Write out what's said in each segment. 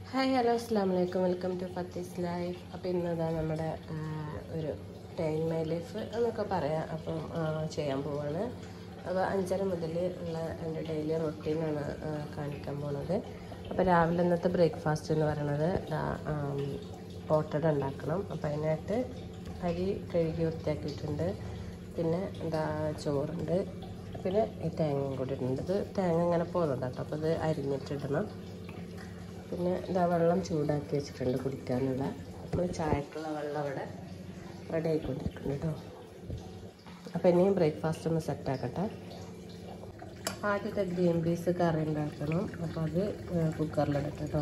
Hi hello അസ്സാം വലൈക്കും welcome to ഫത്തീസ് life അപ്പോൾ ഇന്നതാ നമ്മുടെ ആ, ഒരു ടൈം മൈ ലൈഫ് എന്നൊക്കെ പറയാം അപ്പം ആ, ചെയ്യാൻ പോവാണ് അപ്പോൾ അഞ്ചര മുതൽ ഉള്ള എൻ്റെ ഡെയിലി റൊട്ടീനാണ് ആ, കാണിക്കാൻ പോണത് അപ്പോൾ രാവിലെ ഇന്നത്തെ ബ്രേക്ക്ഫാസ്റ്റ് എന്ന് പറയുന്നത് ദാ, ആം, ഓട്ടട ഉണ്ടാക്കണം അപ്പോൾ അതിനായിട്ട് അരി കഴുകി വൃത്തിയാക്കിയിട്ടുണ്ട് പിന്നെ എന്താ ചോറുണ്ട് പിന്നെ ഈ തേങ്ങയും കൂടി ഇടുന്നുണ്ട് ഇത് തേങ്ങ ഇങ്ങനെ പോകുന്നത് കേട്ടോ അപ്പോൾ ഇത് അരിഞ്ഞിട്ടിടണം പിന്നെ ഇതാ വെള്ളം ചൂടാക്കി വെച്ചിട്ടുണ്ട് കുടിക്കാനുള്ള നമ്മൾ ചായക്കുള്ള വെള്ളം അവിടെ റെഡി ആയിക്കൊണ്ടിരിക്കുന്നു കേട്ടോ അപ്പോൾ ഇനിയും ബ്രേക്ക്ഫാസ്റ്റ് ഒന്ന് സെറ്റാക്കട്ടെ ആദ്യത്തെ ഗ്രീൻ പീസ് കറി ഉണ്ടാക്കണം അപ്പോൾ അത് കുക്കറിലിടട്ടെ കേട്ടോ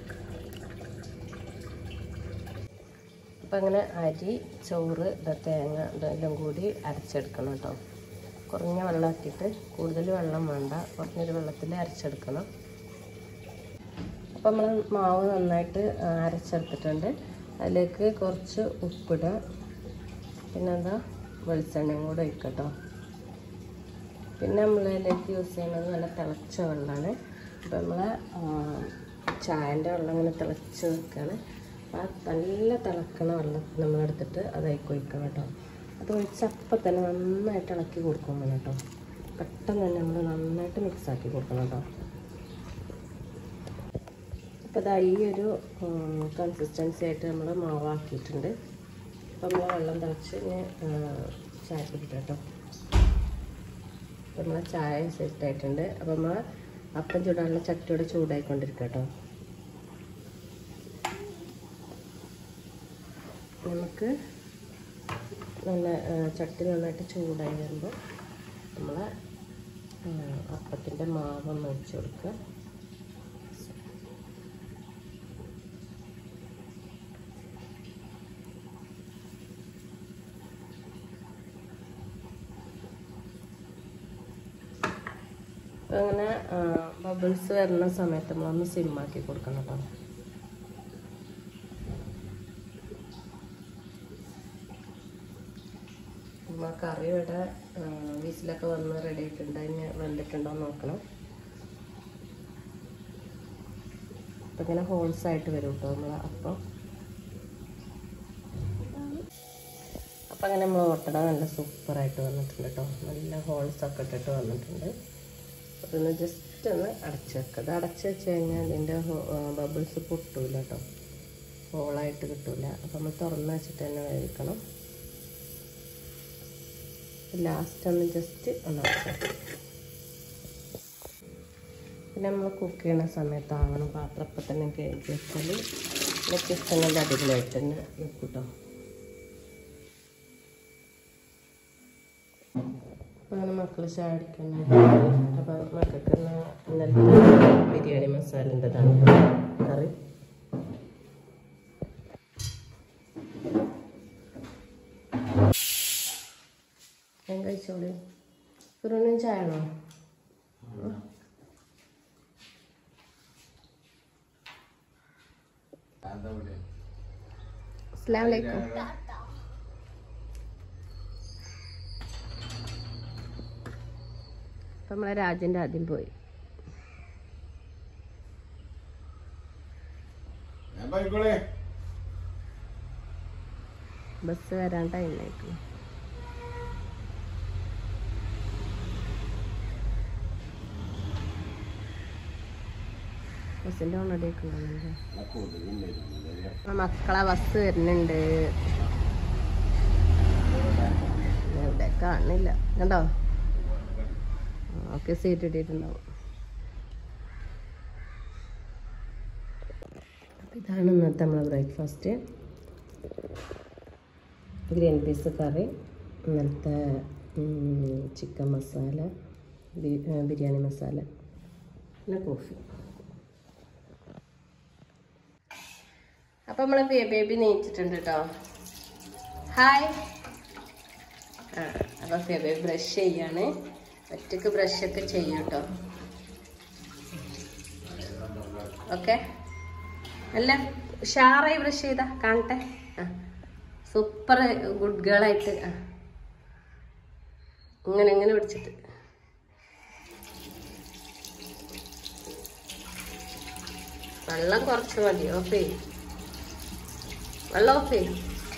അപ്പം അങ്ങനെ അരി ചോറ് ഇതാ തേങ്ങ ഇതെല്ലാം കൂടി അരച്ചെടുക്കണം കേട്ടോ കുറഞ്ഞ വെള്ളമാക്കിയിട്ട് കൂടുതൽ വെള്ളം വേണ്ട കുറഞ്ഞൊരു വെള്ളത്തിൽ അരച്ചെടുക്കണം അപ്പം നമ്മൾ മാവ് നന്നായിട്ട് ആ, അരച്ചെടുത്തിട്ടുണ്ട് അതിലേക്ക് കുറച്ച് ഉപ്പിടുക പിന്നെന്താ വെളിച്ചെണ്ണയും കൂടെ ഒഴിക്കട്ടോ പിന്നെ നമ്മൾ അതിലേക്ക് യൂസ് ചെയ്യുന്നത് നല്ല തിളച്ച വെള്ളമാണ് അപ്പം നമ്മൾ ചായൻ്റെ വെള്ളം ഇങ്ങനെ തിളച്ച് വെക്കുകയാണ് ആ നല്ല തിളക്കണ വെള്ളം നമ്മളെടുത്തിട്ട് അതിലേക്ക് ഒഴിക്കണം കേട്ടോ അത് ഒഴിച്ച് അപ്പം തന്നെ നന്നായിട്ട് ഇളക്കി കൊടുക്കും വേണം കേട്ടോ പെട്ടെന്ന് തന്നെ നമ്മൾ നന്നായിട്ട് മിക്സ് ആക്കി കൊടുക്കണം കേട്ടോ അപ്പോൾ ഇതാ ഈ ഒരു കൺസിസ്റ്റൻസി ആയിട്ട് നമ്മൾ മാവാക്കിയിട്ടുണ്ട് അപ്പോൾ നമ്മൾ വെള്ളം തിളച്ച് ഇനി ചായ കുടിക്കാം കേട്ടോ അപ്പോൾ നമ്മളെ ചായ സെറ്റ് ആയിട്ടുണ്ട് അപ്പോൾ നമ്മൾ അപ്പം ചൂടാനുള്ള ചട്ടിയോടെ ചൂടായിക്കൊണ്ടിരിക്കുക കേട്ടോ നമുക്ക് നല്ല ആ, ചട്ടി നന്നായിട്ട് ചൂടായി വരുമ്പോൾ നമ്മൾ അപ്പത്തിൻ്റെ മാവൊന്ന് ഒഴിച്ച് കൊടുക്കുക അങ്ങനെ ബബിൾസ് വരുന്ന സമയത്ത് നമ്മളൊന്ന് സിമ്മാക്കി കൊടുക്കണം കേട്ടോ നമ്മ കറി ഇവിടെ ആ, വിസിലൊക്കെ വന്ന് റെഡി ആയിട്ടുണ്ട് അതിന് വെന്തിട്ടുണ്ടോ എന്ന് നോക്കണം അപ്പം ഇങ്ങനെ ഹോൾസ് ആയിട്ട് വരും കേട്ടോ നമ്മൾ അപ്പം അപ്പം അങ്ങനെ നമ്മൾ ഓട്ടട നല്ല സൂപ്പറായിട്ട് വന്നിട്ടുണ്ട് കേട്ടോ നല്ല ഹോൾസ് ഒക്കെ ഇട്ടിട്ട് വന്നിട്ടുണ്ട് അതൊന്ന് ജസ്റ്റ് ഒന്ന് അടച്ച് വെക്കുക അത് അടച്ച് വെച്ച് കഴിഞ്ഞാൽ അതിൻ്റെ ബബിൾസ് പൊട്ടൂല കേട്ടോ ഹോളായിട്ട് കിട്ടൂല അപ്പം നമ്മൾ തുറന്ന് വെച്ചിട്ട് തന്നെ വേവിക്കണം ലാസ്റ്റ് ഒന്ന് ജസ്റ്റ് ഒന്ന് അടച്ച് പിന്നെ നമ്മൾ കുക്ക് ചെയ്യുന്ന സമയത്ത് ആവണം പാത്രം അപ്പം തന്നെ കഴുകി വെച്ചാൽ വ്യത്യസ്തങ്ങളുടെ അടിപൊളിയായിട്ട് തന്നെ നിൽക്കും കേട്ടോ അങ്ങനെ മക്കൾ ചായ അടിക്കുന്നത് അപ്പം മക്കൾക്ക് ഇന്ന് ഇന്നലത്തെ ബിരിയാണി മസാലൻ്റെതാണ് കറി ഞാൻ കഴിച്ചോളൂ ഫിറോനും ചായ ആണോ അസ്സാം വലൈക്കും അപ്പം നമ്മളെ രാജൻ്റെ ആദ്യം പോയി ബസ് വരാൻ ടൈമായിരിക്കും ബസ്സിൻ്റെ ഓണടിയൊക്കെ ആ മക്കളെ ബസ് വരുന്നുണ്ട് എവിടെ കാണില്ല കണ്ടോ ഓക്കെ സീറ്റ് ഇട്ടിട്ടുണ്ടാവും അപ്പം ഇതാണ് ഇന്നത്തെ നമ്മളെ ബ്രേക്ക്ഫാസ്റ്റ് ഗ്രീൻ പീസ് കറി ഇന്നലത്തെ ചിക്കൻ മസാല ബി- ഏ, ബിരിയാണി മസാല പിന്നെ കോഫി അപ്പം നമ്മൾ ബേബി നീച്ചിട്ടുണ്ട് കേട്ടോ ഹായ് ആ അപ്പം ബേബി ബ്രഷ് ചെയ്യാണ് ഒറ്റക്ക് ബ്രഷൊക്കെ ചെയ്യും കേട്ടോ ഓക്കെ അല്ല ഉഷാറായി ബ്രഷ് ചെയ്താ കാണട്ടെ ആ സൂപ്പർ ഗുഡ് ഗേൾ ആയിട്ട് ആ ഇങ്ങനെ ഇങ്ങനെ പിടിച്ചിട്ട് വെള്ളം കുറച്ച് മതി ഓഫ് ചെയ്യും വെള്ളം ഓഫ് ചെയ്യും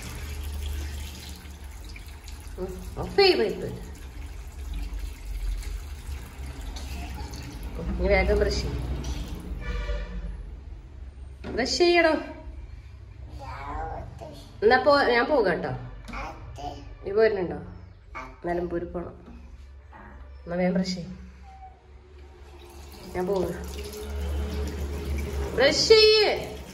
ഓഫ് ചെയ്യും പൈപ്പ് ഇനി വേഗം ബ്രഷ് ചെയ്യും ബ്രഷ് ചെയ്യണോ എന്നാ പോ ഞാൻ പോകാം കേട്ടോ നീ പോരുന്നുണ്ടോ നിലമ്പൂര് പോണം എന്നാ വേഗം ബ്രഷ് ചെയ്യും ഞാൻ പോവുക ബ്രഷ് ചെയ്യേ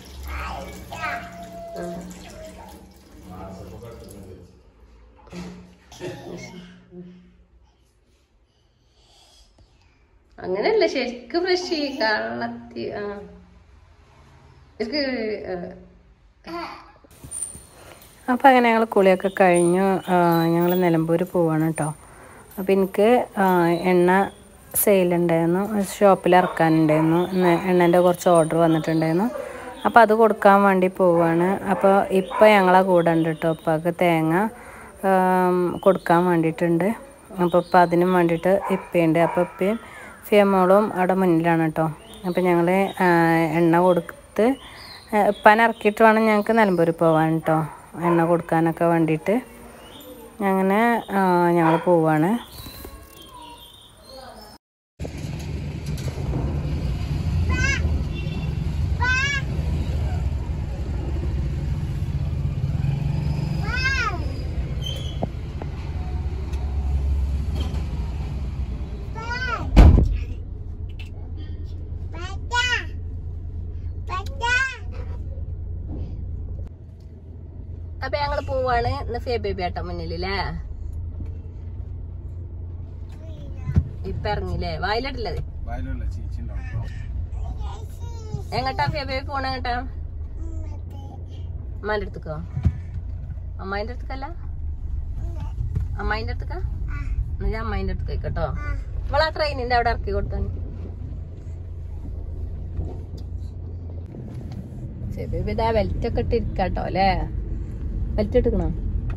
അങ്ങനെയല്ല ശരിക്കും ബ്രഷ് ചെയ്യ കള്ളത്തി ആ ശരിക്ക് ആ. അപ്പോൾ അങ്ങനെ ഞങ്ങൾ കുളിയൊക്കെ കഴിഞ്ഞു ഞങ്ങൾ നിലമ്പൂർ പോവാണ് കേട്ടോ അപ്പോൾ എനിക്ക് ആ, എണ്ണ സെയിലുണ്ടായിരുന്നു ഷോപ്പിൽ ഇറക്കാനുണ്ടായിരുന്നു എണ്ണ- എണ്ണേൻ്റെ കുറച്ച് ഓർഡർ വന്നിട്ടുണ്ടായിരുന്നു അപ്പോൾ അത് കൊടുക്കാൻ വേണ്ടി പോവാണ് അപ്പോൾ ഇപ്പോൾ ഞങ്ങളെ കൂടെ ഉണ്ട് കേട്ടോ ഉപ്പാക്ക് തേങ്ങ ആം, കൊടുക്കാൻ വേണ്ടിയിട്ടുണ്ട് അപ്പോൾ ഇപ്പം അതിനും വേണ്ടിയിട്ട് ഇപ്പയുണ്ട് അപ്പോൾ ഇപ്പയും ഫിയമോളും അവിടെ മുന്നിലാണ് കേട്ടോ അപ്പോൾ ഞങ്ങൾ എണ്ണ കൊടുത്ത് ഇപ്പാൻ ഇറക്കിയിട്ട് വേണം ഞങ്ങൾക്ക് നിലമ്പൂർ പോകാൻ കേട്ടോ എണ്ണ കൊടുക്കാനൊക്കെ വേണ്ടിയിട്ട് അങ്ങനെ ഞങ്ങൾ പോവാണ് അപ്പൊ ഞങ്ങള് പോവാണ് ഇന്ന് ഫേ ബേബി ആട്ട മുന്നിലല്ലേ ഇപ്പൊ ഇറങ്ങില്ലേ വായിലിട്ടില്ലത് വയലുള്ള ചീച്ചിണ്ടാവും എങ്ങട്ടാ ഫേ ബേബി പോണ എങ്ങട്ടാ അമ്മാന്റെ അടുത്തേക്കോ അമ്മായിന്റെ അടുത്തേക്കല്ല അമ്മായിന്റെ അടുത്തേക്കാ എന്നാ ഞാൻ അമ്മായിന്റെ അടുത്തേക്ക് കേട്ടോ ഇവളാ ട്രെയിനിന്റെ അവിടെ ഇറക്കി കൊടുത്തു ബേബി ഇതാ ബെൽറ്റ് ഒക്കെ ഇട്ടിരിക്കാട്ടോ അല്ലേ ബെൽറ്റ് ഇട്ടിക്കണോ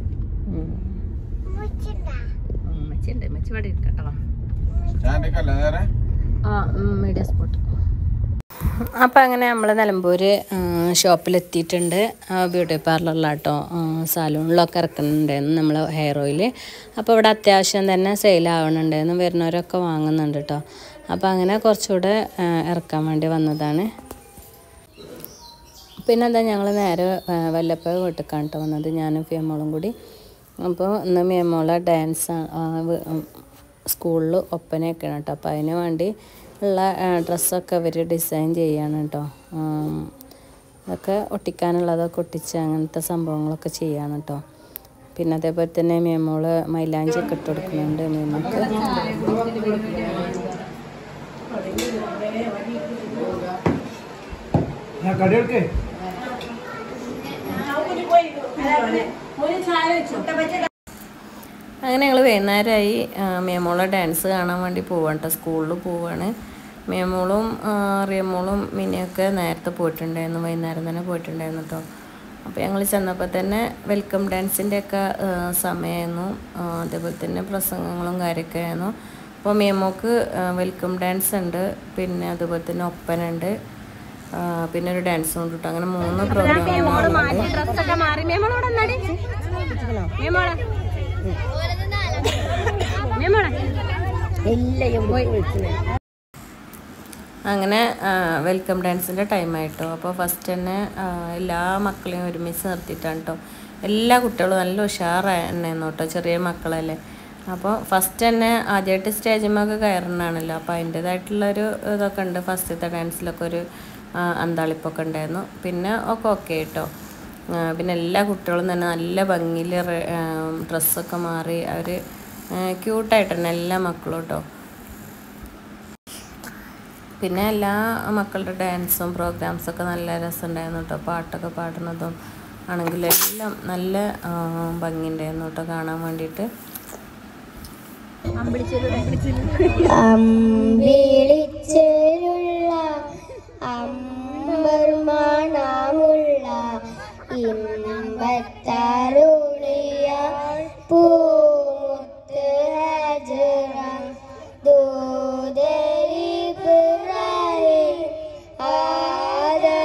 മച്ചിണ്ട് മച്ചി ഇവിടെ ഇരിക്കട്ടോ സ്റ്റാൻഡിക്കല്ലേ നേരെ ആ മീഡിയ സ്പോട്ട് അപ്പോൾ അങ്ങനെ നമ്മൾ നിലമ്പൂർ ഷോപ്പിലെത്തിയിട്ടുണ്ട് ബ്യൂട്ടി പാർലറിലാട്ടോ സലൂണിലൊക്കെ ഇറക്കുന്നുണ്ടായിരുന്നു നമ്മൾ ഹെയർ ഓയിൽ അപ്പോൾ ഇവിടെ അത്യാവശ്യം തന്നെ സെയിൽ ആവണുണ്ടായിരുന്നു വരുന്നവരൊക്കെ വാങ്ങുന്നുണ്ട് കേട്ടോ അപ്പോൾ അങ്ങനെ കുറച്ചുകൂടെ ആ, ഇറക്കാൻ വേണ്ടി വന്നതാണ് പിന്നെ എന്താ ഞങ്ങൾ നേരെ ആ, വല്ലപ്പ വീട്ടിലേക്കാണ് കേട്ടോ വന്നത് ഞാനും ഫിയമോളും കൂടി അപ്പോൾ ഇന്ന് മിയമോളെ ഡാൻസ് സ്കൂളിൽ ഒപ്പനയൊക്കെയാണ് കേട്ടോ അപ്പോൾ അതിന് വേണ്ടി ഉള്ള ഡ്രസ്സൊക്കെ അവർ ഡിസൈൻ ചെയ്യാണ് കേട്ടോ ആം, അതൊക്കെ ഒട്ടിക്കാനുള്ളതൊക്കെ ഒട്ടിച്ച് അങ്ങനത്തെ സംഭവങ്ങളൊക്കെ ചെയ്യാണ് കേട്ടോ പിന്നെ അതേപോലെ തന്നെ മിയമോള് മൈലാഞ്ചി ഒക്കെ ഇട്ട് കൊടുക്കുന്നുണ്ട് മിയമോക്ക് കടിയെടുക്കേ അങ്ങനെ ഞങ്ങൾ വൈകുന്നേരമായി മേമോളെ ഡാൻസ് കാണാൻ വേണ്ടി പോവാണ് കേട്ടോ സ്കൂളിൽ പോവാണ് മേമോളും ആ, റിയമോളും മിനിയൊക്കെ നേരത്തെ പോയിട്ടുണ്ടായിരുന്നു വൈകുന്നേരം തന്നെ പോയിട്ടുണ്ടായിരുന്നു കേട്ടോ അപ്പോൾ ഞങ്ങൾ ചെന്നപ്പോൾ തന്നെ വെൽക്കം ഡാൻസിൻ്റെ ഒക്കെ സമയമായിരുന്നു ആ, അതേപോലെ തന്നെ പ്രസംഗങ്ങളും കാര്യമൊക്കെ ആയിരുന്നു അപ്പോൾ മേമോക്ക് വെൽക്കം ഡാൻസ് ഉണ്ട് പിന്നെ അതുപോലെ തന്നെ ഒപ്പനുണ്ട് ആ, പിന്നെ ഒരു ഡാൻസും ഉണ്ട് കേട്ടോ അങ്ങനെ മൂന്ന് പ്രോഗ്രാം ഡ്രസ്സൊക്കെ മാറി മേമോളോടെ എന്നാടി മേമോളെ മേമോളെ എല്ലാം പോയി അങ്ങനെ വെൽക്കം ഡാൻസിൻ്റെ ടൈം ആയിട്ടോ അപ്പോൾ ഫസ്റ്റ് തന്നെ ആ, എല്ലാ മക്കളെയും ഒരുമിച്ച് നിർത്തിയിട്ടാണ് കേട്ടോ എല്ലാ കുട്ടികളും നല്ല ഉഷാറായിരുന്നു കേട്ടോ ചെറിയ മക്കളല്ലേ അപ്പോൾ ഫസ്റ്റ് തന്നെ ആദ്യമായിട്ട് സ്റ്റേജിന്മൊക്കെ കയറുന്നതാണല്ലോ അപ്പോൾ അതിൻ്റേതായിട്ടുള്ളൊരു ഇതൊക്കെ ഉണ്ട് ഫസ്റ്റത്തെ ഡാൻസിലൊക്കെ ഒരു ആ, അന്താളിപ്പൊക്കെ ഉണ്ടായിരുന്നു പിന്നെ ഒക്കെ ഓക്കെ കേട്ടോ ആ, പിന്നെ എല്ലാ കുട്ടികളും തന്നെ നല്ല ഭംഗിയിൽ ഡ്രസ്സൊക്കെ മാറി അവർ ക്യൂട്ടായിട്ട് തന്നെ എല്ലാ മക്കളും കേട്ടോ പിന്നെ എല്ലാ മക്കളുടെ ഡാൻസും പ്രോഗ്രാംസൊക്കെ നല്ല രസമുണ്ടായിരുന്നു കേട്ടോ പാട്ടൊക്കെ പാടുന്നതും ആണെങ്കിലും എല്ലാം നല്ല ആ, ഭംഗിയുണ്ടായിരുന്നു കേട്ടോ കാണാൻ വേണ്ടിയിട്ട് അമ്പിളിച്ചേരുള്ള അമ്പർമാണമുള്ള ഇമ്പത്തരുളിയ പൂമുത്ത് ഹജറ ദൂതരി പിറരി ആദരവിൻ്റെ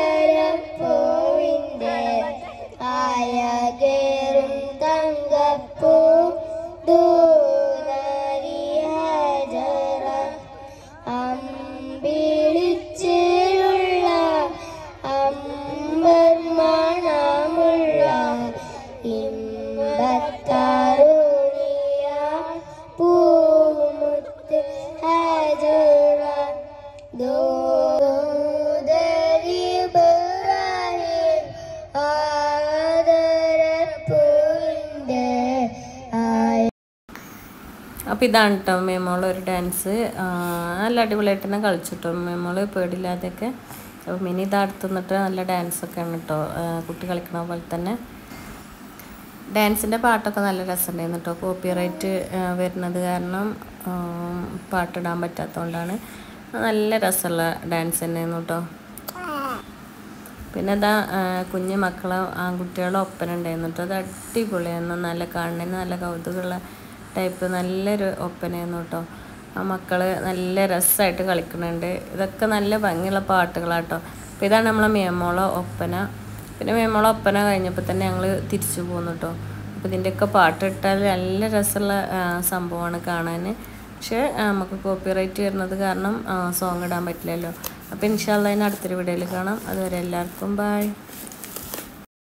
അപ്പോൾ ഇതാണ് കേട്ടോ മേമോൾ ഒരു ഡാൻസ് നല്ല അടിപൊളിയായിട്ട് തന്നെ കളിച്ചിട്ടോ മേമോൾ പേടില്ലാതെയൊക്കെ അപ്പോൾ മിനി ഇത് അടുത്ത് നിന്നിട്ട് നല്ല ഡാൻസൊക്കെയാണ് കേട്ടോ കുട്ടി കളിക്കണ പോലെ തന്നെ ഡാൻസിൻ്റെ പാട്ടൊക്കെ നല്ല രസമുണ്ടായിരുന്നു കേട്ടോ കോപ്പിറൈറ്റ് വരുന്നത് കാരണം ആ, പാട്ടിടാൻ പറ്റാത്തതുകൊണ്ടാണ് നല്ല രസമുള്ള ഡാൻസ് തന്നെയായിരുന്നു കേട്ടോ പിന്നെ ഇതാ ആ, കുഞ്ഞു മക്കളെ ആൺകുട്ടികളെ ഒപ്പന ഉണ്ടായിരുന്നു കേട്ടോ അത് അടിപൊളിയായിരുന്നു നല്ല കാണുന്നതിന് നല്ല കൗതുകമുള്ള ടൈപ്പ് നല്ലൊരു ഒപ്പനയായിരുന്നു കേട്ടോ ആ മക്കൾ നല്ല രസമായിട്ട് കളിക്കുന്നുണ്ട് ഇതൊക്കെ നല്ല ഭംഗിയുള്ള പാട്ടുകളാട്ടോ അപ്പോൾ ഇതാണ് നമ്മളെ മേമോള ഒപ്പന പിന്നെ മേമോള ഒപ്പന കഴിഞ്ഞപ്പോൾ തന്നെ ഞങ്ങൾ തിരിച്ചു പോന്നു കേട്ടോ അപ്പോൾ ഇതിൻ്റെയൊക്കെ പാട്ട് ഇട്ടാൽ നല്ല രസമുള്ള ആ, സംഭവമാണ് കാണാൻ പക്ഷേ ആ, നമുക്ക് കോപ്പിറൈറ്റ് വരുന്നത് കാരണം സോങ് ഇടാൻ പറ്റില്ലല്ലോ അപ്പോൾ ഇൻഷാല്ല അതിന് അടുത്തൊരു വീഡിയോയിൽ കാണാം അതുവരെ എല്ലാവർക്കും ബായ്